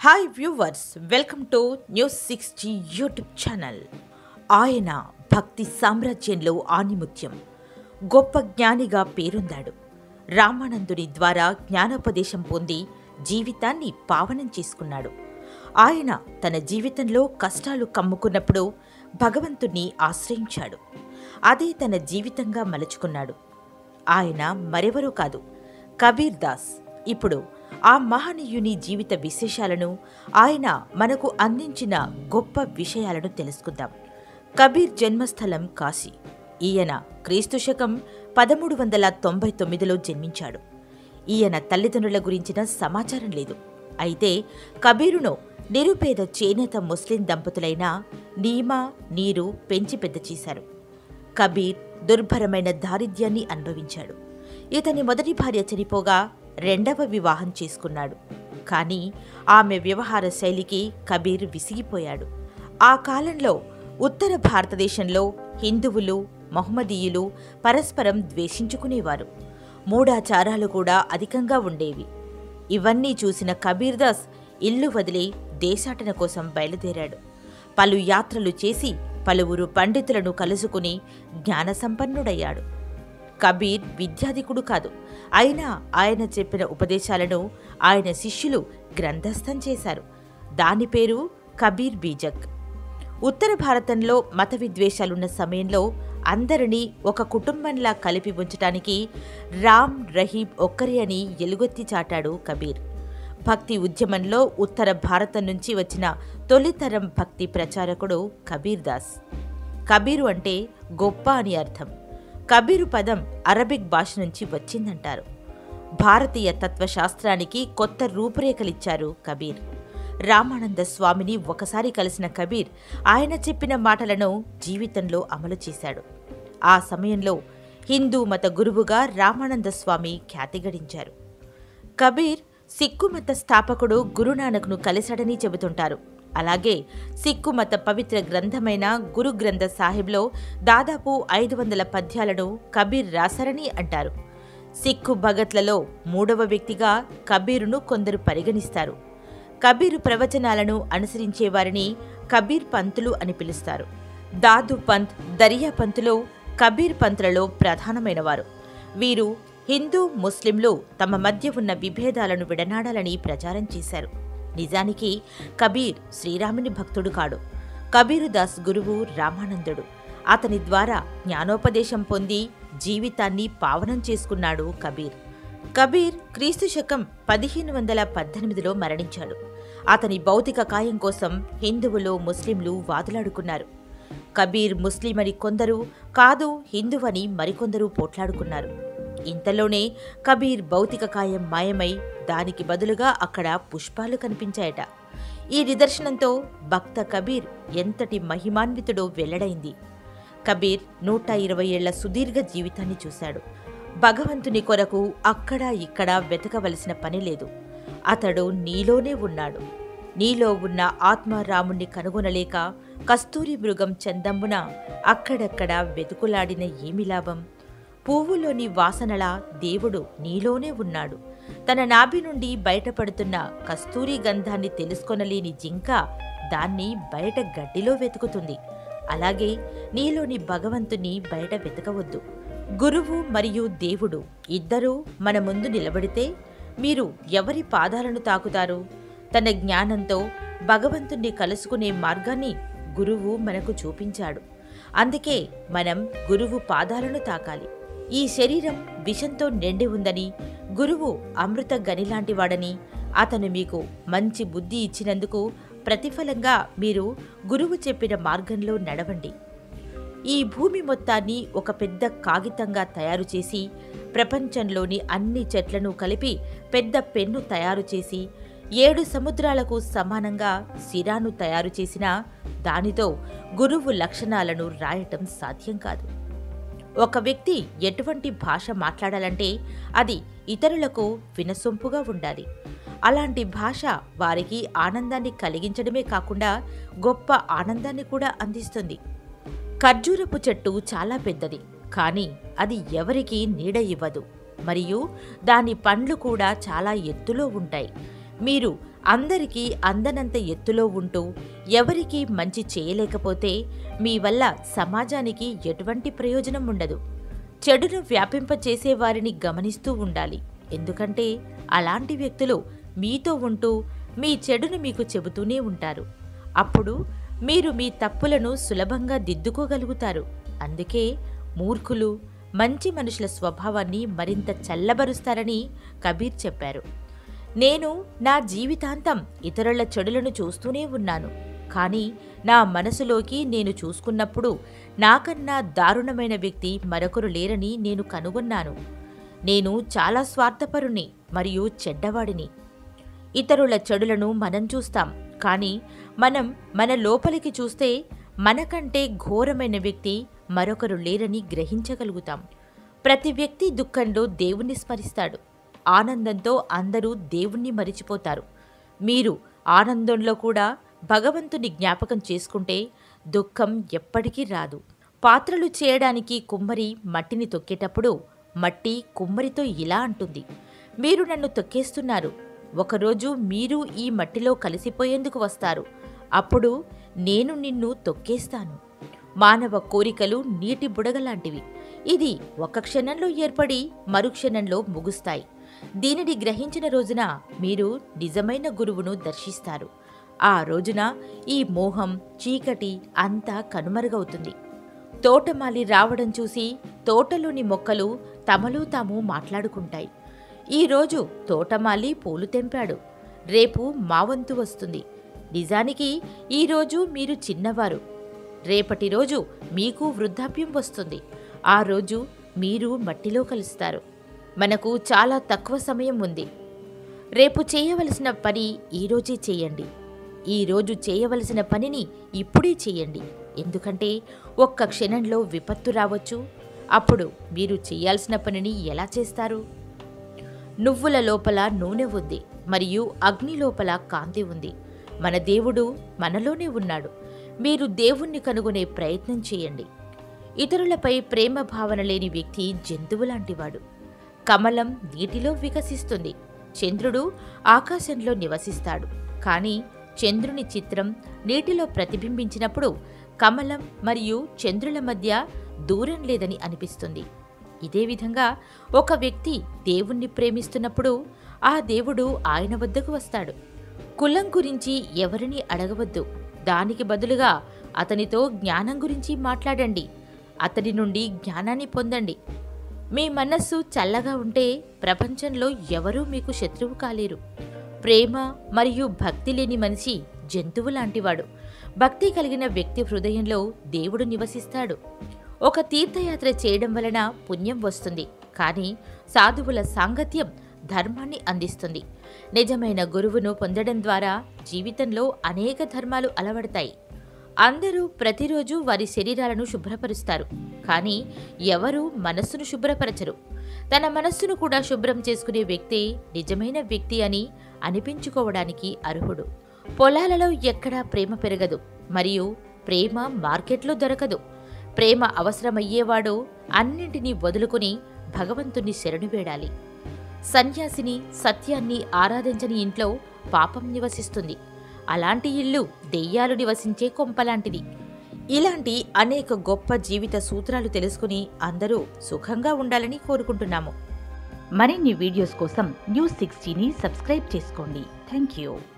hi viewers welcome to news sixty YouTube channel ఆయన భక్తి సామ్రాజ్యంలో ఆణిముత్యం గొప్ప జ్ఞానిగా పేరొందాడు రామానందుని ద్వారా జ్ఞానోపదేశం పొంది జీవితాన్ని పావనం చేసుకున్నాడు ఆయన తన జీవితంలో కష్టాలు కమ్ముకున్నప్పుడు భగవంతుణ్ణి ఆశ్రయించాడు అదే తన జీవితంగా మలుచుకున్నాడు ఆయన మరెవరూ కాదు కబీర్ దాస్ ఇప్పుడు ఆ మహనీయుని జీవిత విశేషాలను ఆయన మనకు అందించిన గొప్ప విషయాలను తెలుసుకుందాం కబీర్ జన్మస్థలం కాశీ ఈయన క్రీస్తు శకం పదమూడు వందల తొంభై తొమ్మిదిలో జన్మించాడు ఈయన తల్లిదండ్రుల గురించిన సమాచారం లేదు అయితే కబీరును నిరుపేద చేనేత ముస్లిం దంపతులైన నీమా నీరు పెంచి పెద్ద చేశారు కబీర్ దుర్భరమైన దారిద్ర్యాన్ని అనుభవించాడు ఇతని మొదటి భార్య చనిపోగా రెండవ వివాహం చేసుకున్నాడు కానీ ఆమె వ్యవహార శైలికి కబీర్ విసిగిపోయాడు ఆ కాలంలో ఉత్తర భారతదేశంలో హిందువులు మహమ్మదీయులు పరస్పరం ద్వేషించుకునేవారు మూఢాచారాలు కూడా అధికంగా ఉండేవి ఇవన్నీ చూసిన కబీర్ దాస్ ఇల్లు వదిలి దేశాటన కోసం బయలుదేరాడు పలు యాత్రలు చేసి పలువురు పండితులను కలుసుకుని జ్ఞానసంపన్నుడయ్యాడు కబీర్ విద్యాధికుడు కాదు అయినా ఆయన చెప్పిన ఉపదేశాలను ఆయన శిష్యులు గ్రంథస్థం చేశారు దాని పేరు కబీర్ బీజక్ ఉత్తర భారతంలో మత విద్వేషాలున్న సమయంలో అందరినీ ఒక కుటుంబంలా కలిపి ఉంచటానికి రామ్ రహీం ఒక్కరే అని ఎలుగొత్తి చాటాడు కబీర్ భక్తి ఉద్యమంలో ఉత్తర భారతం నుంచి వచ్చిన తొలితరం భక్తి ప్రచారకుడు కబీర్ దాస్ కబీరు అంటే గొప్ప అని అర్థం కబీరు పదం అరబిక్ భాష నుంచి వచ్చిందంటారు భారతీయ తత్వశాస్త్రానికి కొత్త రూపురేఖలిచ్చారు కబీర్ రామానంద స్వామిని ఒకసారి కలిసిన కబీర్ ఆయన చెప్పిన మాటలను జీవితంలో అమలు చేశాడు ఆ సమయంలో హిందూ మత గురువుగా రామానంద స్వామి ఖ్యాతి గడించారు కబీర్ సిక్కు మత స్థాపకుడు గురునానక్ను కలిశాడని చెబుతుంటారు అలాగే సిక్కు మత పవిత్ర గ్రంథమైన గురు గ్రంథ సాహిబ్లో దాదాపు ఐదు వందల పద్యాలను కబీర్ రాశారని అంటారు సిక్కు భగత్లలో మూడవ వ్యక్తిగా కబీరును కొందరు పరిగణిస్తారు కబీరు ప్రవచనాలను అనుసరించే వారిని కబీర్ పంతులు అని పిలుస్తారు దాదు పంత్ దరియా పంతులు కబీర్ పంతులలో ప్రధానమైనవారు వీరు హిందూ ముస్లింలు తమ మధ్య ఉన్న విభేదాలను విడనాడాలని ప్రచారం చేశారు నిజానికి కబీర్ శ్రీరాముని భక్తుడు కాడు కబీరు దాస్ గురువు రామానందుడు అతని ద్వారా జ్ఞానోపదేశం పొంది జీవితాన్ని పావనం చేసుకున్నాడు కబీర్ కబీర్ క్రీస్తు శకం పదిహేను వందల పద్దెనిమిదిలో మరణించాడు అతని భౌతిక కాయం కోసం హిందువులు ముస్లింలు వాదులాడుకున్నారు కబీర్ ముస్లిం అని కొందరు కాదు హిందువని మరికొందరు పోట్లాడుకున్నారు ఇంతలోనే కబీర్ భౌతిక కాయం మాయమై దానికి బదులుగా అక్కడ పుష్పాలు కనిపించాయట ఈ నిదర్శనంతో భక్త కబీర్ ఎంతటి మహిమాన్వితుడో వెల్లడైంది కబీర్ నూట ఇరవై ఏళ్ల సుదీర్ఘ జీవితాన్ని చూశాడు భగవంతుని కొరకు అక్కడా ఇక్కడా వెతకవలసిన పని లేదు అతడు నీలోనే ఉన్నాడు నీలో ఉన్న ఆత్మారాముణ్ణి కనుగొనలేక కస్తూరి మృగం చందంబున అక్కడక్కడ వెతుకులాడిన ఏమి లాభం పువ్వులోని వాసనలా దేవుడు నీలోనే ఉన్నాడు తన నాభి నుండి బయటపడుతున్న కస్తూరి గంధాన్ని తెలుసుకొనలేని జింక దాన్ని బయట గడ్డిలో వెతుకుతుంది అలాగే నీలోని భగవంతుని బయట వెతకవద్దు గురువు మరియు దేవుడు ఇద్దరూ మన ముందు నిలబడితే మీరు ఎవరి పాదాలను తాకుతారు తన జ్ఞానంతో భగవంతుణ్ణి కలుసుకునే మార్గాన్ని గురువు మనకు చూపించాడు అందుకే మనం గురువు పాదాలను తాకాలి ఈ శరీరం విషంతో నిండి ఉందని గురువు అమృత గనిలాంటివాడని అతను మీకు మంచి బుద్ధి ఇచ్చినందుకు ప్రతిఫలంగా మీరు గురువు చెప్పిన మార్గంలో నడవండి ఈ భూమి మొత్తాన్ని ఒక పెద్ద కాగితంగా తయారు చేసి ప్రపంచంలోని అన్ని చెట్లను కలిపి పెద్ద పెన్ను తయారు చేసి ఏడు సముద్రాలకు సమానంగా సిరాను తయారు చేసినా దానితో గురువు లక్షణాలను రాయటం సాధ్యం కాదు ఒక వ్యక్తి ఎటువంటి భాష మాట్లాడాలంటే అది ఇతరులకు వినసొంపుగా ఉండాలి అలాంటి భాష వారికి ఆనందాన్ని కలిగించడమే కాకుండా గొప్ప ఆనందాన్ని కూడా అందిస్తుంది ఖర్జూరపు చెట్టు చాలా పెద్దది కానీ అది ఎవరికీ నీడ ఇవ్వదు మరియు దాని పండ్లు కూడా చాలా ఎత్తులో ఉంటాయి మీరు అందరికీ అందనంత ఎత్తులో ఉంటూ ఎవరికీ మంచి చేయలేకపోతే మీ వల్ల సమాజానికి ఎటువంటి ప్రయోజనం ఉండదు చెడును వ్యాపింపచేసే వారిని గమనిస్తూ ఉండాలి ఎందుకంటే అలాంటి వ్యక్తులు మీతో ఉంటూ మీ చెడును మీకు చెబుతూనే ఉంటారు అప్పుడు మీరు మీ తప్పులను సులభంగా దిద్దుకోగలుగుతారు అందుకే మూర్ఖులు మంచి మనుషుల స్వభావాన్ని మరింత చల్లబరుస్తారని కబీర్ చెప్పారు నేను నా జీవితాంతం ఇతరుల చెడులను చూస్తూనే ఉన్నాను కానీ నా మనసులోకి నేను చూసుకున్నప్పుడు నాకన్నా దారుణమైన వ్యక్తి మరొకరు లేరని నేను కనుగొన్నాను నేను చాలా స్వార్థపరుణ్ణి మరియు చెడ్డవాడిని ఇతరుల చెడులను మనం చూస్తాం కానీ మనం మన లోపలికి చూస్తే మనకంటే ఘోరమైన వ్యక్తి మరొకరు లేరని గ్రహించగలుగుతాం ప్రతి వ్యక్తి దుఃఖంలో దేవుణ్ణి స్మరిస్తాడు ఆనందంతో అందరూ దేవుణ్ణి మరిచిపోతారు మీరు ఆనందంలో కూడా భగవంతుని జ్ఞాపకం చేసుకుంటే దుఃఖం ఎప్పటికీ రాదు పాత్రలు చేయడానికి కుమ్మరి మట్టిని తొక్కేటప్పుడు మట్టి కుమ్మరితో ఇలా అంటుంది మీరు నన్ను తొక్కేస్తున్నారు ఒకరోజు మీరు ఈ మట్టిలో కలిసిపోయేందుకు వస్తారు అప్పుడు నేను నిన్ను తొక్కేస్తాను మానవ కోరికలు నీటి బుడగలాంటివి ఇది ఒక క్షణంలో ఏర్పడి మరుక్షణంలో ముగుస్తాయి దీనిని గ్రహించిన రోజున మీరు నిజమైన గురువును దర్శిస్తారు ఆ రోజున ఈ మోహం చీకటి అంతా కనుమరుగవుతుంది తోటమాలి రావడం చూసి తోటలోని మొక్కలు తమలో తాము మాట్లాడుకుంటాయి ఈరోజు తోటమాలి పూలు తెంపాడు రేపు మా వంతు వస్తుంది నిజానికి ఈరోజు మీరు చిన్నవారు రేపటి రోజు మీకు వృద్ధాప్యం వస్తుంది ఆ రోజు మీరు మట్టిలో కలుస్తారు మనకు చాలా తక్కువ సమయం ఉంది రేపు చేయవలసిన పని ఈరోజే చేయండి ఈరోజు చేయవలసిన పనిని ఇప్పుడే చేయండి ఎందుకంటే ఒక్క క్షణంలో విపత్తు రావచ్చు అప్పుడు మీరు చేయాల్సిన పనిని ఎలా చేస్తారు నువ్వుల లోపల నూనె ఉంది మరియు అగ్ని లోపల కాంతి ఉంది మన దేవుడు మనలోనే ఉన్నాడు మీరు దేవుణ్ణి కనుగొనే ప్రయత్నం చేయండి ఇతరులపై ప్రేమ భావన లేని వ్యక్తి జంతువు లాంటివాడు కమలం నీటిలో వికసిస్తుంది చంద్రుడు ఆకాశంలో నివసిస్తాడు కానీ చంద్రుని చిత్రం నీటిలో ప్రతిబింబించినప్పుడు కమలం మరియు చంద్రుల మధ్య దూరం లేదని అనిపిస్తుంది ఇదే విధంగా ఒక వ్యక్తి దేవుణ్ణి ప్రేమిస్తున్నప్పుడు ఆ దేవుడు ఆయన వద్దకు వస్తాడు కులం గురించి ఎవరిని అడగవద్దు దానికి బదులుగా అతనితో జ్ఞానం గురించి మాట్లాడండి అతడి నుండి జ్ఞానాన్ని పొందండి మీ మనస్సు చల్లగా ఉంటే ప్రపంచంలో ఎవరూ మీకు శత్రువు కాలేరు ప్రేమ మరియు భక్తి లేని మనిషి జంతువు లాంటివాడు భక్తి కలిగిన వ్యక్తి హృదయంలో దేవుడు నివసిస్తాడు ఒక తీర్థయాత్ర చేయడం వలన పుణ్యం వస్తుంది కానీ సాధువుల సాంగత్యం ధర్మాన్ని అందిస్తుంది నిజమైన గురువును పొందడం ద్వారా జీవితంలో అనేక ధర్మాలు అలవడతాయి అందరూ ప్రతిరోజు వారి శరీరాలను శుభ్రపరుస్తారు కానీ ఎవరూ మనస్సును శుభ్రపరచరు తన మనస్సును కూడా శుభ్రం చేసుకునే వ్యక్తే నిజమైన వ్యక్తి అని అనిపించుకోవడానికి అర్హుడు పొలాలలో ఎక్కడా ప్రేమ పెరగదు మరియు ప్రేమ మార్కెట్లో దొరకదు ప్రేమ అవసరమయ్యేవాడు అన్నింటినీ వదులుకుని భగవంతుని శరణు వేడాలి సన్యాసిని సత్యాన్ని ఆరాధించని ఇంట్లో పాపం నివసిస్తుంది అలాంటి ఇల్లు దెయ్యాలు నివసించే కొంపలాంటిది ఇలాంటి అనేక గొప్ప జీవిత సూత్రాలు తెలుసుకుని అందరూ సుఖంగా ఉండాలని కోరుకుంటున్నాము మరిన్ని వీడియోస్ కోసం న్యూస్ సిక్స్టీని సబ్స్క్రైబ్ చేసుకోండి థ్యాంక్ యూ